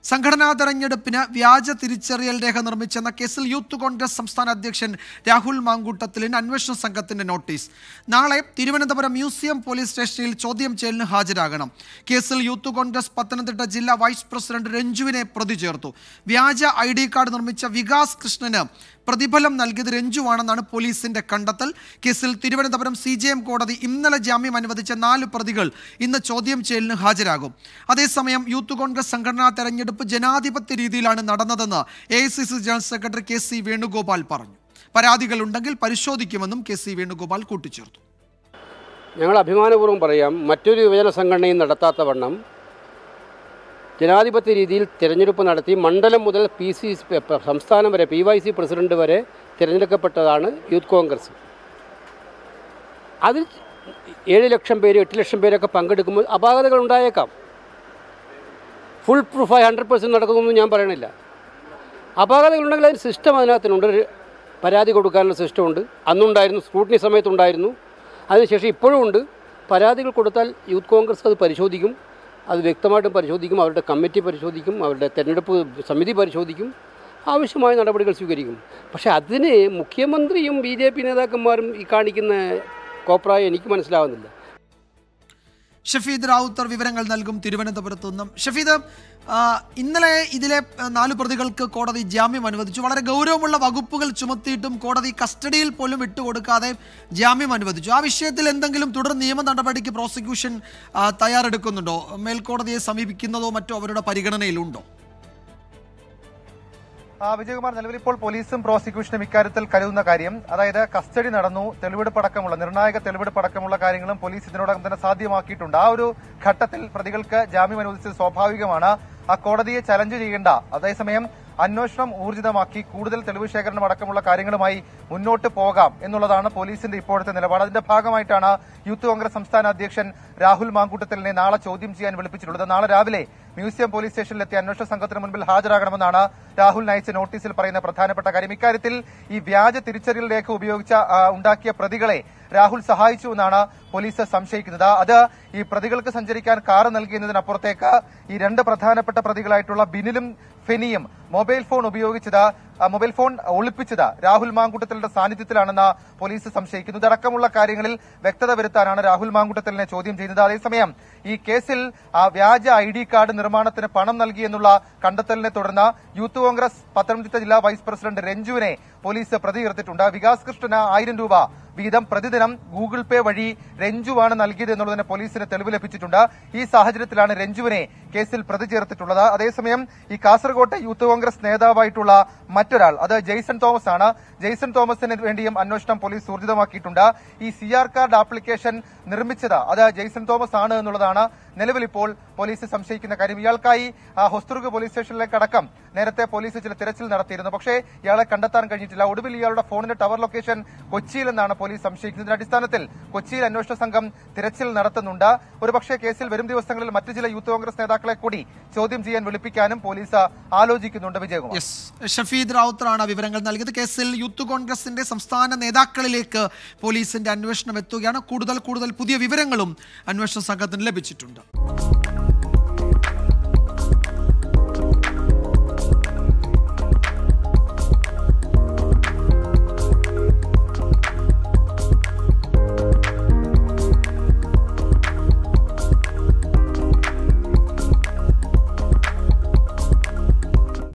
സംഘടനാ തെരഞ്ഞെടുപ്പിന് വ്യാജ തിരിച്ചറിയൽ രേഖ നിർമ്മിച്ചെന്ന കേസിൽ യൂത്ത് കോൺഗ്രസ് സംസ്ഥാന അധ്യക്ഷൻ രാഹുൽ മാങ്കൂട്ടത്തിലിന് അന്വേഷണ സംഘത്തിന്റെ നോട്ടീസ് നാളെ തിരുവനന്തപുരം മ്യൂസിയം പോലീസ് സ്റ്റേഷനിൽ ചോദ്യം ചെയ്യലിന് ഹാജരാകണം കേസിൽ യൂത്ത് കോൺഗ്രസ് പത്തനംതിട്ട ജില്ലാ വൈസ് പ്രസിഡന്റ് രഞ്ജുവിനെ പ്രതി ചേർത്തു വ്യാജ ഐ ഡി കാർഡ് നിർമ്മിച്ച വികാസ് കൃഷ്ണന് പ്രതിഫലം നൽകിയത് രഞ്ജുവാണെന്നാണ് പോലീസിന്റെ കണ്ടെത്തൽ കേസിൽ തിരുവനന്തപുരം സി ജെ എം കോടതി ഇന്നലെ ജാമ്യം അനുവദിച്ച നാല് പ്രതികൾ ഇന്ന് ചോദ്യം ചെയ്യലിന് ഹാജരാകും അതേസമയം യൂത്ത് കോൺഗ്രസ് സംഘടനാ തെരഞ്ഞെടുപ്പ് ജനാധിപത്യ രീതിയിലാണ് നടന്നതെന്ന് A general secretary K C Venugopal പറഞ്ഞു പരാതികളുണ്ടെങ്കിൽ പരിശോധിക്കുമെന്നും കെ സി വേണുഗോപാൽ കൂട്ടിച്ചേർത്തു ഞങ്ങൾ അഭിമാനപൂർവ്വം പറയാം മറ്റൊരു യുവജന സംഘടനയും നടത്താത്ത വണ്ണം ജനാധിപത്യ രീതിയിൽ തിരഞ്ഞെടുപ്പ് നടത്തി മണ്ഡലം മുതൽ പി സി സംസ്ഥാനം വരെ പി വൈ സി പ്രസിഡന്റ് വരെ തിരഞ്ഞെടുക്കപ്പെട്ടതാണ് യൂത്ത് കോൺഗ്രസ് അതിൽ ഏഴ് ലക്ഷം പേര് എട്ട് ലക്ഷം പേരൊക്കെ പങ്കെടുക്കുമ്പോൾ അപാകതകൾ ഉണ്ടായേക്കാം ഫുൾ പ്രൂഫായി ഹൺഡ്രഡ് പെർസെൻറ്റ് നടക്കുന്നൊന്നും ഞാൻ പറയണില്ല അപാകതകളുണ്ടെങ്കിൽ അതിന് സിസ്റ്റം അതിനകത്തിനുണ്ട് ഒരു പരാതി കൊടുക്കാനുള്ള സിസ്റ്റമുണ്ട് അന്നുണ്ടായിരുന്നു സ്ക്രൂട്ടിനി സമയത്തുണ്ടായിരുന്നു അതിനുശേഷം ഇപ്പോഴും ഉണ്ട് പരാതികൾ കൊടുത്താൽ യൂത്ത് കോൺഗ്രസ് അത് പരിശോധിക്കും അത് വ്യക്തമായിട്ടും പരിശോധിക്കും അവരുടെ കമ്മിറ്റി പരിശോധിക്കും അവരുടെ തെരഞ്ഞെടുപ്പ് സമിതി പരിശോധിക്കും ആവശ്യമായ നടപടികൾ സ്വീകരിക്കും പക്ഷേ അതിന് മുഖ്യമന്ത്രിയും ബി ജെ പി നേതാക്കന്മാരും ഈ കാണിക്കുന്ന കോപ്രായം എനിക്ക് മനസ്സിലാവുന്നില്ല ഷഫീദ് റാവുത്തർ വിവരങ്ങൾ നൽകും തിരുവനന്തപുരത്തു നിന്നും ഷഫീദ് ആ, ഇന്നലെ ഇതിലെ ആ, നാല് പ്രതികൾക്ക് കോടതി ജാമ്യം അനുവദിച്ചു വളരെ ഗൗരവമുള്ള വകുപ്പുകൾ ചുമത്തിയിട്ടും കോടതി കസ്റ്റഡിയിൽ പോലും വിട്ടുകൊടുക്കാതെ ജാമ്യം അനുവദിച്ചു ആ വിഷയത്തിൽ എന്തെങ്കിലും തുടർ നിയമ നടപടിക്ക് പ്രോസിക്യൂഷൻ ആ, തയ്യാറെടുക്കുന്നുണ്ടോ മേൽക്കോടതിയെ സമീപിക്കുന്നതോ മറ്റോ അവരുടെ പരിഗണനയിലുണ്ടോ ആ, വിജയകുമാർ നിലവിൽ ഇപ്പോൾ പോലീസും പ്രോസിക്യൂഷനും ഇക്കാര്യത്തിൽ കരുതുന്ന കാര്യം അതായത് കസ്റ്റഡി നടന്നു തെളിവെടുപ്പടക്കമുള്ള നിർണായക തെളിവെടുപ്പടക്കമുള്ള കാര്യങ്ങളും പോലീസ് ഇതിനോടകം തന്നെ സാധ്യമാക്കിയിട്ടുണ്ട് ആ ഒരു ഘട്ടത്തിൽ പ്രതികൾക്ക് ജാമ്യം അനുവദിച്ചത് സ്വാഭാവികമാണ് ആ കോടതിയെ ചലഞ്ച് ചെയ്യേണ്ട അതേസമയം അന്വേഷണം ഊർജിതമാക്കി കൂടുതൽ തെളിവ് ശേഖരണം അടക്കമുള്ള കാര്യങ്ങളുമായി മുന്നോട്ട് പോകാം എന്നുള്ളതാണ് പോലീസിന്റെ ഇപ്പോഴത്തെ നിലപാട് അതിന്റെ ഭാഗമായിട്ടാണ് യൂത്ത് കോൺഗ്രസ് സംസ്ഥാന അധ്യക്ഷൻ രാഹുൽ മാങ്കൂട്ടത്തലിനെ നാളെ ചോദ്യം ചെയ്യാൻ വിളിപ്പിച്ചിട്ടുള്ളത് നാളെ രാവിലെ മ്യൂസിയം പോലീസ് സ്റ്റേഷനിലെത്തിയ അന്വേഷണ സംഘത്തിന് മുൻപിൽ ഹാജരാകണമെന്നാണ് രാഹുൽ അയച്ച നോട്ടീസിൽ പറയുന്ന പ്രധാനപ്പെട്ട കാര്യം ഇക്കാര്യത്തിൽ ഈ വ്യാജ തിരിച്ചറിയൽ രേഖ ഉപയോഗിച്ച ആ, ഉണ്ടാക്കിയ പ്രതികളെ രാഹുൽ സഹായിച്ചു എന്നാണ് പോലീസ് സംശയിക്കുന്നത് അത് ഈ പ്രതികൾക്ക് സഞ്ചരിക്കാൻ കാർ നൽകിയതിനപ്പുറത്തേക്ക് ഈ രണ്ട് പ്രധാനപ്പെട്ട പ്രതികളായിട്ടുള്ള ബിനിലും ഫെനിയും മൊബൈൽ ഫോൺ ഉപയോഗിച്ചത് ആ, മൊബൈൽ ഫോൺ ഒളിപ്പിച്ചത് രാഹുൽ മാങ്കൂട്ടത്തലിന്റെ സാന്നിധ്യത്തിലാണെന്ന് പോലീസ് സംശയിക്കുന്നു ഇതടക്കമുള്ള കാര്യങ്ങളിൽ വ്യക്തത വരുത്താനാണ് രാഹുൽ മാങ്കൂട്ടത്തലിനെ ചോദ്യം ചെയ്യുന്നത് അതേസമയം ഈ കേസിൽ ആ വ്യാജ ഐ ഡി കാർഡ് നിർമ്മാണത്തിന് പണം നൽകിയെന്നുള്ള കണ്ടെത്തലിനെ തുടർന്ന് യൂത്ത് കോൺഗ്രസ് പത്തനംതിട്ട ജില്ലാ വൈസ് പ്രസിഡന്റ് രഞ്ജുവിനെ പോലീസ് പ്രതി ചേർത്തിട്ടുണ്ട് വികാസ് കൃഷ്ണന് ആയിരം രൂപ വീതം പ്രതിദിനം ഗൂഗിൾ പേ വഴി രഞ്ജുവാണ് നൽകിയത് എന്നുള്ളതിന് പോലീസിന് തെളിവ് ലഭിച്ചിട്ടുണ്ട് ഈ സാഹചര്യത്തിലാണ് രഞ്ജുവിനെ കേസിൽ പ്രതി ചേർത്തിട്ടുള്ളത് അതേസമയം ഈ കാസർകോട്ടെ യൂത്ത് കോൺഗ്രസ് നേതാവായിട്ടുള്ള മറ്റൊരാൾ അത് ജെയ്സൺ തോമസ് ആണ് ജെയ്സൺ തോമസിന് വേണ്ടിയും അന്വേഷണം പോലീസ് ഊർജിതമാക്കിയിട്ടുണ്ട് ഈ സി ആർ കാർഡ് ആപ്ലിക്കേഷൻ നിർമ്മിച്ചത് അത് ജെയ്സൺ തോമസ് ആണ് എന്നുള്ളതാണ് നിലവിൽ ഇപ്പോൾ പോലീസ് സംശയിക്കുന്ന കാര്യം ഇയാൾക്കായി ആ, ഹൊസ്തുർഗ് പോലീസ് സ്റ്റേഷനിലേക്ക് അടക്കം നേരത്തെ പോലീസ് ചില തിരച്ചിൽ നടത്തിയിരുന്നു പക്ഷേ ഇയാളെ കണ്ടെത്താൻ കഴിഞ്ഞിട്ടില്ല ഒടുവിൽ ഇയാളുടെ ഫോണിന്റെ ടവർ ലൊക്കേഷൻ കൊച്ചിയിൽ എന്നാണ് പോലീസ് സംശയിക്കുന്നതിന്റെ അടിസ്ഥാനത്തിൽ കൊച്ചിയിൽ അന്വേഷണ സംഘം തിരച്ചിൽ നടത്തുന്നുണ്ട് ഒരുപക്ഷേ കേസിൽ വരും ദിവസങ്ങളിൽ മറ്റു ചില യൂത്ത് കോൺഗ്രസ് നേതാക്കളെ കൂടി ചോദ്യം ചെയ്യാൻ വിളിപ്പിക്കാനും പോലീസ് ആലോചിക്കുന്നുണ്ട് വിജയകുമാർ യെസ് ഷഫീദ് റാവുത്തറാണ് വിവരങ്ങൾ നൽകിയത് കേസിൽ യൂത്ത് കോൺഗ്രസിന്റെ സംസ്ഥാന നേതാക്കളിലേക്ക് പോലീസിന്റെ അന്വേഷണം എത്തുകയാണ് കൂടുതൽ കൂടുതൽ പുതിയ വിവരങ്ങളും അന്വേഷണ സംഘത്തിന് ലഭിച്ചിട്ടുണ്ട്